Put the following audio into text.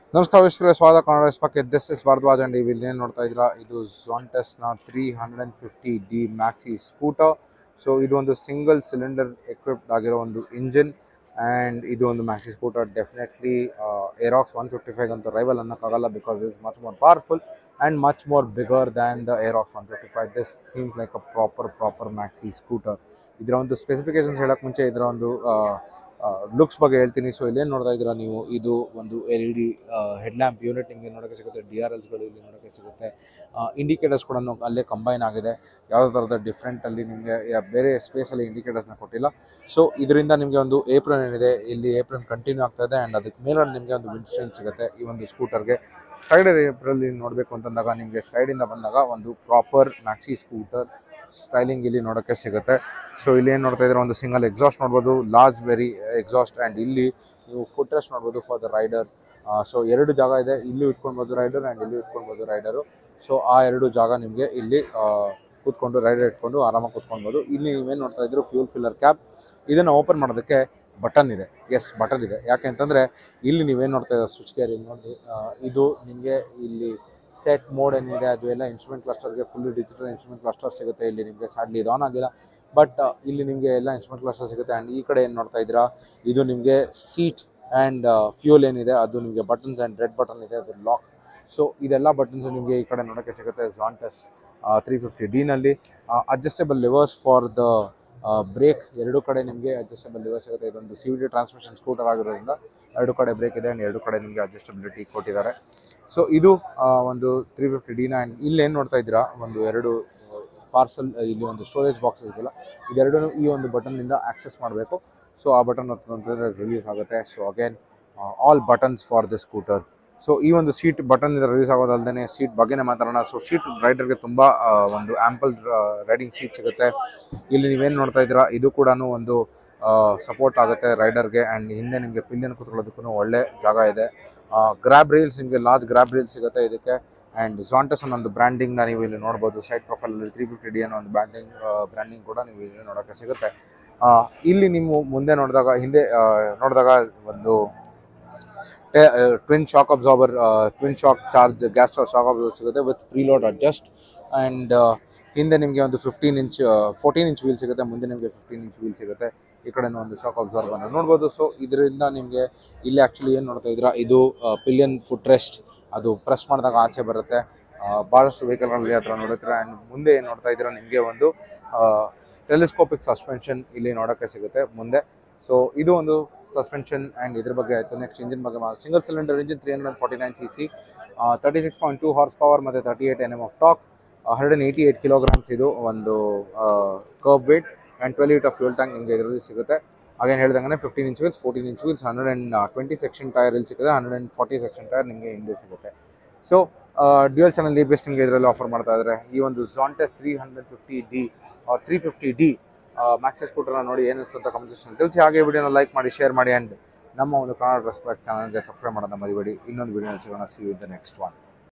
ನಮಸ್ಕಾರ ವೀಕ್ಷಕರೇ ಸ್ವಾಗತ ಕನ್ನಡ ಸ್ಪಕ್ಕೆ ದಿಸ್ ಇಸ್ ಭಾರದ್ವಾಜ್ ಅಂಡ್ ಇಲ್ಲಿ ಏನು ನೋಡ್ತಾ ಇದ್ದೀರಾ ಇದು ಝಾಂಟಸ್ನ three hundred and fifty D maxi scooter so ಇದು ಒಂದು ಸಿಂಗಲ್ ಸಿಲಿಂಡರ್ ಎಕ್ವಿಪ್ಡ್ ಆಗಿರೋ ಒಂದು ಇಂಜಿನ್ ಆ್ಯಂಡ್ ಇದು ಒಂದು maxi scooter definitely Aerox one fifty five ಅಂತ ರೈವಲ್ ಅನ್ನೋಕ್ಕಾಗಲ್ಲ because is much more powerful and much more bigger than the Aerox one fifty five this seems like a proper proper maxi scooter ಇದರ ಒಂದು specifications ಹೇಳೋಕ್ಕೆ ಮುಂಚೆ ಇದರ ಒಂದು looks ಬಗ್ಗೆ ಹೇಳ್ತೀನಿ ಸೊ ಇಲ್ಲೇನು ನೋಡ್ತಾ ಇದ್ದೀರಾ ನೀವು ಇದು ಒಂದು L E D headlamp unit ನಿಮಗೆ ನೋಡೋಕ್ಕೆ ಸಿಗುತ್ತೆ ಡಿ ಆರ್ ಎಲ್ಸ್ಗಳು ಇಲ್ಲಿ ನೋಡೋಕ್ಕೆ ಸಿಗುತ್ತೆ ಇಂಡಿಕೇಟರ್ಸ್ ಕೂಡ ಅಲ್ಲೇ ಕಂಬೈನ್ ಆಗಿದೆ ಯಾವುದೇ ಥರದ ಡಿಫ್ರೆಂಟಲ್ಲಿ ನಿಮಗೆ ಬೇರೆ ಸ್ಪೇಸಲ್ಲಿ ಇಂಡಿಕೇಟರ್ಸ್ನ ಕೊಟ್ಟಿಲ್ಲ ಸೊ ಇದರಿಂದ ನಿಮಗೆ ಒಂದು ಏಪ್ರನ್ ಏನಿದೆ ಇಲ್ಲಿ ಏಪ್ರನ್ ಕಂಟಿನ್ಯೂ ಆಗ್ತಾ ಇದೆ ಆ್ಯಂಡ್ ಅದಕ್ಕೆ ಮೇಲೆ ನಿಮಗೆ ಒಂದು ವಿಂಡ್ ಸ್ಕ್ರೀನ್ ಸಿಗುತ್ತೆ ಈ ಒಂದು ಸ್ಕೂಟರ್ಗೆ ಸೈಡ್ ಏಪ್ರಲ್ಲಿ ನೋಡಬೇಕು ಅಂತಂದಾಗ ನಿಮಗೆ ಸೈಡಿಂದ ಬಂದಾಗ ಒಂದು ಪ್ರಾಪರ್ ಮ್ಯಾಕ್ಸಿ ಸ್ಕೂಟರ್ ಸ್ಟೈಲಿಂಗ್ ಇಲ್ಲಿ ನೋಡೋಕ್ಕೆ ಸಿಗುತ್ತೆ ಸೊ ಇಲ್ಲಿ ಏನು ನೋಡ್ತಾ ಇದ್ರೆ ಒಂದು ಸಿಂಗಲ್ ಎಕ್ಸಾಸ್ಟ್ ನೋಡ್ಬೋದು ಲಾರ್ಜ್ ವೆರಿ ಎಕ್ಸಾಸ್ಟ್ ಆ್ಯಂಡ್ ಇಲ್ಲಿ ನೀವು ಫುಟ್ ರೆಸ್ಟ್ ನೋಡ್ಬೋದು ಫಾರ್ ದ ರೈಡರ್ ಸೊ ಎರಡು ಜಾಗ ಇದೆ ಇಲ್ಲಿ ಇಟ್ಕೊಳ್ಬೋದು ರೈಡರ್ ಆ್ಯಂಡ್ ಇಲ್ಲಿ ಇಟ್ಕೊಳ್ಬೋದು ರೈಡರು ಸೊ ಆ ಎರಡು ಜಾಗ ನಿಮಗೆ ಇಲ್ಲಿ ಆ, ಕೂತ್ಕೊಂಡು ರೈಡರ್ ಇಟ್ಕೊಂಡು ಆರಾಮಾಗಿ ಕೂತ್ಕೊಳ್ಬೋದು ಇಲ್ಲಿ ನೀವೇನು ನೋಡ್ತಾ ಇದ್ರು ಫ್ಯೂಲ್ ಫಿಲ್ಲರ್ ಕ್ಯಾಪ್ ಇದನ್ನು ಓಪನ್ ಮಾಡೋದಕ್ಕೆ ಬಟನ್ ಇದೆ ಎಸ್ ಬಟನ್ ಇದೆ ಯಾಕೆ ಅಂತಂದರೆ ಇಲ್ಲಿ ನೀವೇನು ನೋಡ್ತಾ ಇದ್ದೀರಾ ಸ್ವಿಚ್ ಗೇರ್ ಇಲ್ಲಿ ನೋಡಿ ಆ, ಇದು ನಿಮಗೆ ಇಲ್ಲಿ ಸೆಟ್ ಮೋಡ್ ಏನಿದೆ ಅದು ಎಲ್ಲ ಇನ್ಸ್ಟ್ರೂಮೆಂಟ್ ಕ್ಲಸ್ಟರ್ಗೆ ಫುಲ್ ಡಿಜಿಟಲ್ ಇನ್ಸ್ಟ್ರೂಮೆಂಟ್ ಕ್ಲಸ್ಟರ್ ಸಿಗುತ್ತೆ ಇಲ್ಲಿ ನಿಮಗೆ ಸ್ಯಾಡ್ಲಿ ಇದು ಆನ್ ಆಗಿಲ್ಲ ಬಟ್ ಇಲ್ಲಿ ನಿಮಗೆ ಎಲ್ಲ ಇನ್ಸ್ಟ್ರೂಮೆಂಟ್ ಕ್ಲಸ್ಟರ್ ಸಿಗುತ್ತೆ ಆ್ಯಂಡ್ ಈ ಕಡೆ ಏನು ನೋಡ್ತಾ ಇದ್ದೀರಾ ಇದು ನಿಮಗೆ ಸೀಟ್ ಆ್ಯಂಡ್ ಫ್ಯೂಲ್ ಏನಿದೆ ಅದು ನಿಮಗೆ ಬಟನ್ಸ್ ಆ್ಯಂಡ್ ರೆಡ್ ಬಟನ್ ಇದೆ ಅದು ಲಾಕ್ ಸೊ ಇದೆಲ್ಲ ಬಟನ್ಸ್ ನಿಮಗೆ ಈ ಕಡೆ ನೋಡೋಕ್ಕೆ ಸಿಗುತ್ತೆ ಜಾಂಟಸ್ ತ್ರೀ ಫಿಫ್ಟಿ ಡಿನಲ್ಲಿ adjustable levers for the brake ಎರಡು ಕಡೆ ನಿಮಗೆ ಅಡ್ಜಸ್ಟೇಬಲ್ ಲಿವರ್ ಸಿಗುತ್ತೆ ಇದೊಂದು C V D transmission scooter ಆಗಿರೋದ್ರಿಂದ ಎರಡು ಕಡೆ ಬ್ರೇಕ್ ಇದೆ ಆ್ಯಂಡ್ ಎರಡು ಕಡೆ ನಿಮಗೆ ಅಡ್ಜಸ್ಟಬಿಲಿಟಿ ಕೊಟ್ಟಿದ್ದಾರೆ ಸೊ ಇದು ಆ, ಒಂದು ತ್ರೀ ಫಿಫ್ಟಿ ಡಿನ ಆ್ಯಂಡ್ ಇಲ್ಲಿ ಏನು ನೋಡ್ತಾ ಇದ್ದೀರಾ ಒಂದು ಎರಡು ಪಾರ್ಸಲ್ ಇಲ್ಲಿ ಒಂದು ಸ್ಟೋರೇಜ್ ಬಾಕ್ಸ್ ಇದೆಯಲ್ಲ ಇದೆರಡೂ ಈ ಒಂದು ಬಟನ್ನಿಂದ ಆಕ್ಸೆಸ್ ಮಾಡಬೇಕು ಸೊ ಆ ಬಟನ್ ಅಂತಂದರೆ ರಿಲೀಸ್ ಆಗುತ್ತೆ so again all buttons for the scooter so ಈ ಒಂದು ಸೀಟ್ ಬಟನ್ ಇಂದ ರಿಲೀಸ್ ಆಗೋದಲ್ಲದೆ ಸೀಟ್ ಬಗ್ಗೆನೇ ಮಾತಾಡೋಣ ಸೊ ಸೀಟ್ ರೈಡರ್ಗೆ ತುಂಬ ಒಂದು ಆ್ಯಂಪಲ್ ರೈಡಿಂಗ್ ಸೀಟ್ ಸಿಗುತ್ತೆ ಇಲ್ಲಿ ನೀವೇನು ನೋಡ್ತಾ ಇದ್ದೀರಾ ಇದು ಕೂಡ ಒಂದು ಸಪೋರ್ಟ್ ಆಗುತ್ತೆ ರೈಡರ್ಗೆ ಆ್ಯಂಡ್ ಹಿಂದೆ ನಿಮಗೆ ಪಿಲ್ಲಿಯನ್ ಕೂತ್ಕೊಳ್ಳೋದಕ್ಕೂ ಒಳ್ಳೆ ಜಾಗ ಇದೆ ಗ್ರ್ಯಾಬ್ ರೀಲ್ಸ್ ನಿಮಗೆ ಲಾರ್ಜ್ ಗ್ರ್ಯಾಬ್ ರೀಲ್ಸ್ ಸಿಗುತ್ತೆ ಇದಕ್ಕೆ ಆ್ಯಂಡ್ ಜಾಂಟಸ್ ಅನ್ನೋ ಒಂದು ಬ್ರ್ಯಾಂಡಿಂಗ್ನ ನೀವು ಇಲ್ಲಿ ನೋಡ್ಬೋದು ಸೈಡ್ ಪ್ರೊಫೈಲಲ್ಲಿ ತ್ರೀ ಫಿಫ್ಟಿ ಡಿ ಅನ್ನೋ ಒಂದು ಬ್ರ್ಯಾಂಡಿಂಗ್ ಬ್ರ್ಯಾಂಡಿಂಗ್ ಕೂಡ ನೀವು ಇಲ್ಲಿ ನೋಡೋಕ್ಕೆ ಸಿಗುತ್ತೆ ಆ, ಇಲ್ಲಿ ನೀವು ಮುಂದೆ ನೋಡಿದಾಗ ಹಿಂದೆ ಆ, ನೋಡಿದಾಗ ಒಂದು twin shock absorber twin shock charge gas shock absorber ಸಿಗುತ್ತೆ ವಿತ್ ಪ್ರೀಲೋಡ್ ಅಡ್ಜಸ್ಟ್ ಆ್ಯಂಡ್ ಹಿಂದೆ ನಿಮಗೆ ಒಂದು fifteen inch fourteen inch wheel ಸಿಗುತ್ತೆ ಮುಂದೆ ನಿಮಗೆ ಫಿಫ್ಟೀನ್ ಇಂಚ್ ವೀಲ್ ಸಿಗುತ್ತೆ ಈ ಕಡೆನೂ ಒಂದು ಶಾಕ್ ಅಬ್ಸಾರ್ಬರ್ನ ನೋಡ್ಬೋದು ಸೊ ಇದರಿಂದ ನಿಮಗೆ ಇಲ್ಲಿ ಆ್ಯಕ್ಚುಲಿ ಏನು ನೋಡ್ತಾ ಇದ್ದೀರಾ ಇದು ಪಿಲಿಯನ್ ಫುಟ್ ರೆಸ್ಟ್ ಅದು ಪ್ರೆಸ್ ಮಾಡಿದಾಗ ಆಚೆ ಬರುತ್ತೆ ಆ, ಭಾಳಷ್ಟು ವೆಹಿಕಲ್ಗಳಲ್ಲಿ ಹತ್ರ ನೋಡುತ್ತಾರೆ ಆ್ಯಂಡ್ ಮುಂದೆ ಏನು ನೋಡ್ತಾ ಇದ್ದೀರಾ ನಿಮಗೆ ಒಂದು ಟೆಲಿಸ್ಕೋಪಿಕ್ ಸಸ್ಪೆನ್ಷನ್ ಇಲ್ಲಿ ನೋಡೋಕ್ಕೆ ಸಿಗುತ್ತೆ ಮುಂದೆ ಸೊ ಇದು ಒಂದು ಸಸ್ಪೆನ್ಷನ್ ಆ್ಯಂಡ್ ಇದ್ರ ಬಗ್ಗೆ ಆಯಿತು ನೆಕ್ಸ್ಟ್ ಇಂಜಿನ್ ಬಗ್ಗೆ single cylinder engine three hundred forty nine C C thirty six point two horsepower ಮತ್ತು thirty eight N M of torque hundred and eighty eight kilograms ಇದು ಒಂದು kerb weight and twelve litre fuel tank ನಿಮಗೆ ಇದರಲ್ಲಿ ಸಿಗುತ್ತೆ ಹಾಗೇನು ಹೇಳ್ದಂಗೆ fifteen inch wheels fourteen inch wheels hundred and twenty section tyre ಇಲ್ಲಿ ಸಿಗುತ್ತೆ hundred and forty section tyre ನಿಮಗೆ ಹಿಂದೆ ಸಿಗುತ್ತೆ so dual channel ABS ನಿಮಗೆ ಇದರಲ್ಲಿ ಆಫರ್ ಮಾಡ್ತಾ ಇದ್ದಾರೆ ಈ ಒಂದು Zontes three hundred fifty D three fifty D maxis ಸ್ಕೂಟರ್ನ ನೋಡಿ ಏನಿಸ್ತು ಅಂತ ಕಮೆಂಟ್ ಸೆಕ್ಷನ್ ತಿಳಿಸಿ ಹಾಗೆ ವಿಡಿಯೋನ ಲೈಕ್ ಮಾಡಿ ಶೇರ್ ಮಾಡಿ ಆ್ಯಂಡ್ ನಮ್ಮ ಒಂದು ಕನ್ನಡ ರೆಸ್ಪೆಕ್ಟ್ ಚಾನಲ್ಗೆ ಸಬ್ಸ್ಕ್ರೈಬ್ ಮಾಡೋದನ್ನ ಮರಿಬೇಡಿ ಇನ್ನೊಂದು ವಿಡಿಯೋನ ಸಿಗೋಣ see you the next one